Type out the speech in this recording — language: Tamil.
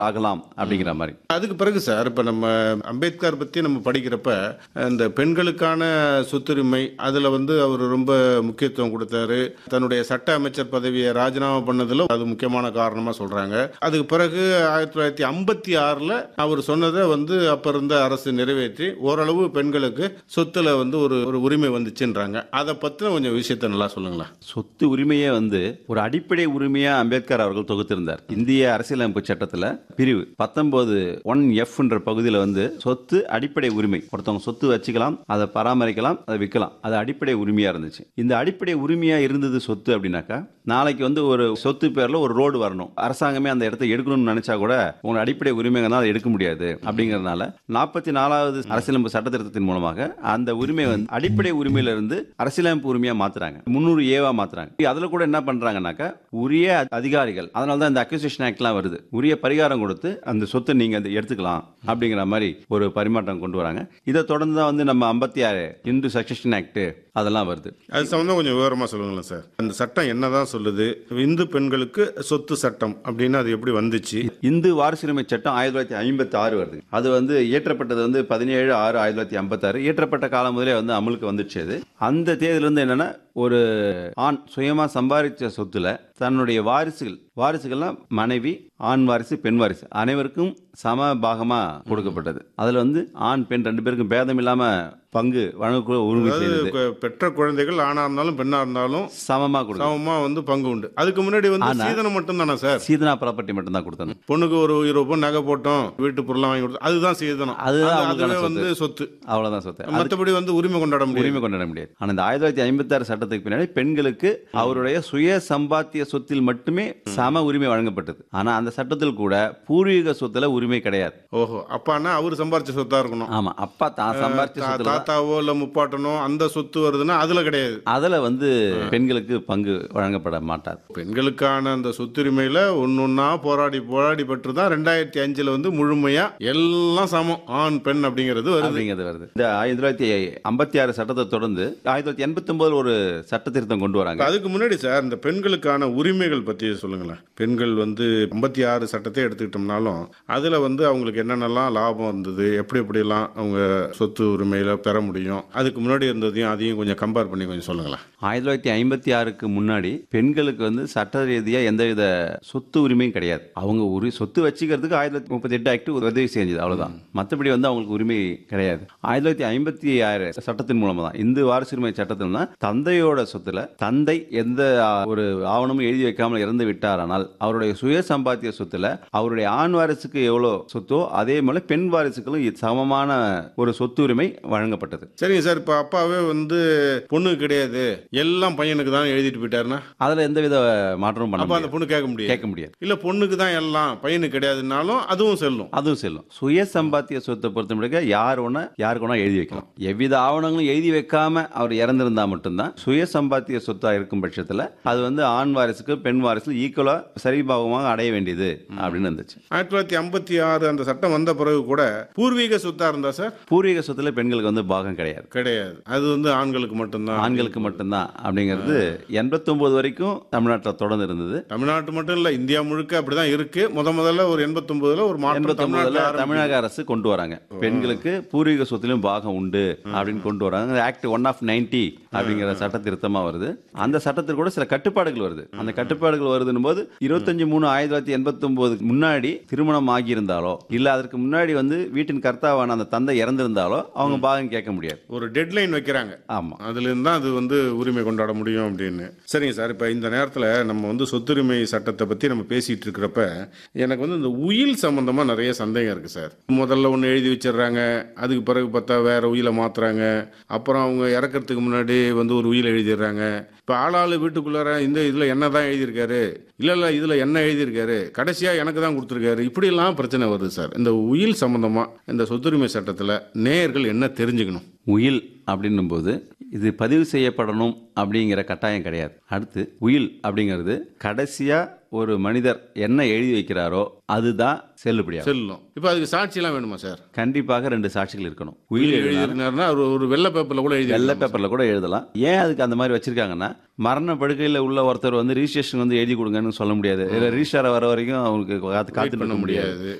ஆகலாம் அப்படிங்கிற மாதிரி அதுக்கு பிறகு சார் இப்போ நம்ம அம்பேத்கர் பற்றி நம்ம படிக்கிறப்ப இந்த பெண்களுக்கான சொத்துரிமை அதில் வந்து அவர் ரொம்ப முக்கியத்துவம் கொடுத்தாரு தன்னுடைய சட்ட அமைச்சர் பதவியை ராஜினாமா பண்ணதில் அது முக்கியமான காரணமாக சொல்கிறாங்க அதுக்கு பிறகு ஆயிரத்தி தொள்ளாயிரத்தி ஐம்பத்தி ஆறில் அவர் சொன்னதை வந்து அப்போ இருந்த அரசு நிறைவேற்றி ஓரளவு பெண்களுக்கு சொத்துல வந்து ஒரு ஒரு உரிமை வந்துச்சுன்றாங்க அதை பற்றின கொஞ்சம் விஷயத்தை நல்லா சொல்லுங்களேன் சொத்து உரிமையை வந்து ஒரு அடிப்படை உரிமையா அம்பேத்கர் அவர்கள் தொகுத்திருந்தார் இந்திய அரசியலமைப்பு சட்டத்துல பிரிவு பத்தொன்பது ஒன் எஃப் என்ற பகுதியில் வந்து சொத்து அடிப்படை உரிமை ஒருத்தவங்க சொத்து வச்சுக்கலாம் அதை பராமரிக்கலாம் அதை விற்கலாம் அது அடிப்படை உரிமையா இருந்துச்சு இந்த அடிப்படை உரிமையா இருந்தது சொத்து அப்படின்னாக்கா நாளைக்கு வந்து ஒரு சொத்து பேர்ல ஒரு ரோடு வரணும் அரசாங்கமே அந்த இடத்தை எடுக்கணும்னு நினைச்சா கூட உங்களோட அடிப்படை உரிமைங்க அதை எடுக்க முடியாது அப்படிங்கறதுனால நாற்பத்தி நாலாவது அரசியலமைப்பு சட்ட திருத்தத்தின் மூலமாக அந்த உரிமை வந்து அடிப்படை உரிமையில இருந்து அரசியலமைப்பு உரிமையா மாத்துறாங்க முன்னூறு ஏவா மாத்துறாங்க அதுல கூட என்ன பண்றாங்கன்னாக்கா உரிய அதிகாரிகள் அதனால தான் இந்த அக்யூசேஷன் ஆக்ட்லாம் வருது உரிய பரிகாரம் கொடுத்து அந்த சொத்தை நீங்க அதை எடுத்துக்கலாம் அப்படிங்கிற மாதிரி ஒரு பரிமாற்றம் கொண்டு வராங்க இதை தொடர்ந்து தான் வந்து நம்ம ஐம்பத்தி ஆறு இந்து சக்சஷன் ஆக்ட் அதெல்லாம் வருது அது சம்பந்தம் கொஞ்சம் விவரமா சொல்லுங்களேன் சார் அந்த சட்டம் என்னதான் சொல்லுது இந்து பெண்களுக்கு சொத்து சட்டம் அப்படின்னு அது எப்படி வந்துச்சு இந்து வாரிசுரிமை சட்டம் ஆயிரத்தி தொள்ளாயிரத்தி ஐம்பத்தி ஆறு வருது அது வந்து இயற்றப்பட்டது வந்து பதினேழு ஆறு ஆயிரத்தி தொள்ளாயிரத்தி ஐம்பத்தாறு இயற்றப்பட்ட காலம் முதலே வந்து அமலுக்கு வந்துச்சு அது அந்த தேதியில இருந்து என்னன்னா ஒரு ஆண் சுயமா சம்பாதிச்ச சொத்துல தன்னுடைய வாரிசுகள் வாரிசுகள்லாம் மனைவி ஆண் வாரிசு பெண் வாரிசு அனைவருக்கும் சம பாகமா கொடுக்கப்பட்டது அதுல வந்து ஆண் பெண் ரெண்டு பேருக்கும் பேதம் இல்லாம பங்கு வழங்க உரிமை அதாவது செய்தது கு- பெற்ற குழந்தைகள் ஆணா இருந்தாலும் பெண்ணா இருந்தாலும் சமமா கொடுக்கும் சமமா வந்து பங்கு உண்டு அதுக்கு முன்னாடி வந்து ஆனா- சீதனம் மட்டும் தானே சார் சீதனா ப்ராப்பர்ட்டி மட்டும் தான் கொடுத்தாங்க பொண்ணுக்கு ஒரு இருபது பவுன் நகை போட்டோம் வீட்டு பொருளாம் வாங்கி கொடுத்தோம் அதுதான் சீதனம் அதுதான் அது- அவங்களுக்கான அதுவே வந்து சொத்து அவ்வளவுதான் சொத்து மத்தபடி வந்து உரிமை கொண்டாட முடியும் உரிமை கொண்டாட முடியாது ஆனா இந்த ஆயிரத்தி தொள்ளாயிரத்தி ஐம்பத்தி ஆறு சட்டத்துக்கு பின்னாடி பெண்களுக்கு அவருடைய சுய சம்பாத்திய சொத்தில் மட்டுமே சம உரிமை வழங்கப்பட்டது ஆனா அந்த சட்டத்தில் கூட பூர்வீக சொத்துல உரிமை கிடையாது ஓஹோ அப்பான்னா அவர் சம்பாரிச்ச சொத்தா இருக்கணும் ஆமா அப்பா தான் சம்பாரிச்ச தா- சொத்துல தாத்தாவோ இல்ல முப்பாட்டனோ அந்த சொத்து வருதுன்னா அதுல கிடையாது அதுல வந்து பெண்களுக்கு பங்கு வழங்கப்பட மாட்டாது பெண்களுக்கான அந்த சொத்துரிமையில ஒன்னொன்னா போராடி போராடி பெற்று தான் ரெண்டாயிரத்தி அஞ்சுல வந்து முழுமையா எல்லாம் சமம் ஆண் பெண் அப்படிங்கிறது வருது அப்படிங்கிறது வருது இந்த ஆயிரத்தி தொள்ளாயிரத்தி ஐம்பத்தி ஆறு சட்டத்தை தொடர்ந்து ஆயிரத்தி தொள்ளாயிரத்தி எண்பத்தி ஒன்பதுல ஒரு சட்ட திருத்தம் கொண்டு வராங்க அதுக்கு முன்னாடி சார் இந்த பெண்களுக்கான உரிமைகள் பத்தி சொல்லுங்களேன் பெண்கள் வந்து ஐம்பத்தி ஆறு சட்டத்தை எடுத்துக்கிட்டோம்னாலும் அதுல வந்து அவங்களுக்கு என்னென்னலாம் லாபம் இருந்தது எப்படி எப்படிலாம் அவங்க சொத்து உரிமையில பெற முடியும் அதுக்கு முன்னாடி இருந்ததையும் அதையும் கொஞ்சம் கம்பேர் பண்ணி கொஞ்சம் சொல்லுங்களேன் ஆயிரத்தி தொள்ளாயிரத்தி ஐம்பத்தி ஆறுக்கு முன்னாடி பெண்களுக்கு வந்து சட்ட ரீதியா எந்தவித சொத்து உரிமையும் கிடையாது அவங்க ஒரு சொத்து வச்சுக்கிறதுக்கு ஆயிரத்தி தொள்ளாயிரத்தி முப்பத்தி எட்டு ஆக்ட் உதவி செஞ்சது அவ்வளவுதான் மற்றபடி வந்து அவங்களுக்கு உரிமை கிடையாது ஆயிரத்தி தொள்ளாயிரத்தி ஐம்பத்தி ஆறு சட்டத்தின் மூலமா தான் இந்து வாரிசுரிமை சட்டத்தில் தான் தந்தையோட சொத்துல தந்தை எந்த ஆ, ஒரு ஆவணமும் எழுதி வைக்காமல் இறந்து விட்டாரானால் அவருடைய சுய சம்பாத்திய சொத்துல அவருடைய ஆண் வாரிசுக்கு எவ்வளவு சொத்தோ அதே போல பெண் வாரிசுகளும் இ- சமமான ஒரு சொத்து உரிமை வழங்கப்பட்டது சரிங்க சார் இப்ப அப்பாவே வந்து பொண்ணுக்கு கிடையாது எல்லாம் பையனுக்கு தான் எழுதிட்டு போயிட்டாருன்னா அதுல எந்தவித மாற்றமும் பண்ண அப்ப அந்த முடியாது. பொண்ணு கேட்க முடியாது கேட்க முடியாது இல்ல பொண்ணுக்கு தான் எல்லாம் பையனுக்கு கிடையாதுன்னாலும் அதுவும் செல்லும் அதுவும் செல்லும் சுய சம்பாத்திய சொத்தை பொறுத்த முடிக்க யார் ஒண்ணா யாருக்கு ஒண்ணா எழுதி வைக்கலாம் எவ்வித ஆவணங்களும் எழுதி வைக்காம அவர் இறந்திருந்தா மட்டும்தான் சுய சம்பாத்திய சொத்தா இருக்கும் பட்சத்துல அது வந்து ஆண் வாரிசுக்கு பெண் வாரிசு ஈக்குவலா சரிபாகமாக அடைய வேண்டியது அப்படின்னு இருந்துச்சு ஆயிரத்தி தொள்ளாயிரத்தி ஐம்பத்தி ஆறு அந்த சட்டம் வந்த பிறகு கூட பூர்வீக சொத்தா இருந்தா சார் பூர்வீக சொத்துல பெண்களுக்கு வந்து பாகம் கிடையாது கிடையாது அது வந்து ஆண்களுக்கு மட்டும்தான் ஆண்களுக்கு மட்டும்தான் அப்படிங்கிறது எண்பத்தி வரைக்கும் தமிழ்நாட்டில் தொடர்ந்து இருந்தது தமிழ்நாட்டு மட்டும் இல்ல இந்தியா முழுக்க அப்படிதான் இருக்கு முத முதல்ல ஒரு எண்பத்தொன்பதுல ஒரு மாற்றம் எண்பத்தி தமிழ்நாட்டுல ஆரம்பிக்குது. தமிழக அரசு கொண்டு வராங்க பெண்களுக்கு பூர்வீக சொத்திலும் பாகம் உண்டு அப்படின்னு கொண்டு வராங்க ஆக்ட் ஒன் ஆஃப் நைன்டி அப்படிங்கிற சட்ட திருத்தமா வருது அந்த சட்டத்தில் கூட சில கட்டுப்பாடுகள் வருது அந்த கட்டுப்பாடுகள் வருதுன்னு போது இருபத்தஞ்சு மூணு ஆயிரத்தி தொள்ளாயிரத்தி எண்பத்தி முன்னாடி திருமணம் ஆகியிருந்தாலோ இல்ல அதற்கு முன்னாடி வந்து வீட்டின் கர்த்தாவான அந்த தந்தை இறந்திருந்தாலோ அவங்க பாகம் கேட்க முடியாது ஒரு டெட்லைன் வைக்கிறாங்க ஆமா அதுல இருந்து தான் அது வந்து உரிமை கொண்டாட முடியும் அப்படின்னு சரிங்க சார் இப்ப இந்த நேரத்துல நம்ம வந்து சொத்துரிமை சட்டத்தை பத்தி நம்ம பேசிட்டு இருக்கிறப்ப எனக்கு வந்து இந்த உயில் சம்பந்தமா நிறைய சந்தேகம் இருக்கு சார் முதல்ல ஒன்று எழுதி வச்சிடுறாங்க அதுக்கு பிறகு பார்த்தா வேற உயிலை மாத்துறாங்க அப்புறம் அவங்க இறக்கறதுக்கு முன்னாடி வந்து ஒரு உயில் எழுதிடுறாங்க இப்போ ஆளாளு வீட்டுக்குள்ளார இந்த இதுல என்ன தான் எழுதியிருக்காரு இல்ல இல்ல இதுல என்ன எழுதியிருக்காரு கடைசியா எனக்கு தான் கொடுத்துருக்காரு இப்படியெல்லாம் பிரச்சனை வருது சார் இந்த உயில் சம்பந்தமா இந்த சொத்துரிமை சட்டத்துல நேயர்கள் என்ன தெரிஞ்சுக்கணும் உயில் அப்படின்னும் போது இது பதிவு செய்யப்படணும் அப்படிங்கிற கட்டாயம் கிடையாது அடுத்து உயில் அப்படிங்கிறது கடைசியா ஒரு மனிதர் என்ன எழுதி வைக்கிறாரோ அதுதான் செல்லுபடியாகும் செல்லும் இப்போ அதுக்கு சாட்சியெல்லாம் வேணுமா சார் கண்டிப்பாக ரெண்டு சாட்சிகள் இருக்கணும் உயில் உயிர் எழுதினா எழுதியிருந்தாருன்னா ஒரு ஒரு வெள்ளை பேப்பரில் கூட எழுதி வெள்ளை பேப்பரில் கூட எழுதலாம் ஏன் அதுக்கு அந்த மாதிரி வச்சிருக்காங்கன்னா மரண படுக்கையில் உள்ள ஒருத்தர் வந்து ரிஜிஸ்ட்ரேஷன் வந்து எழுதி கொடுங்கன்னு சொல்ல முடியாது இல்லை ரிஜிஸ்டார் வர வரைக்கும் அவங்களுக்கு காத்து காத்து பண்ண பண்ண முடியாது முடியாது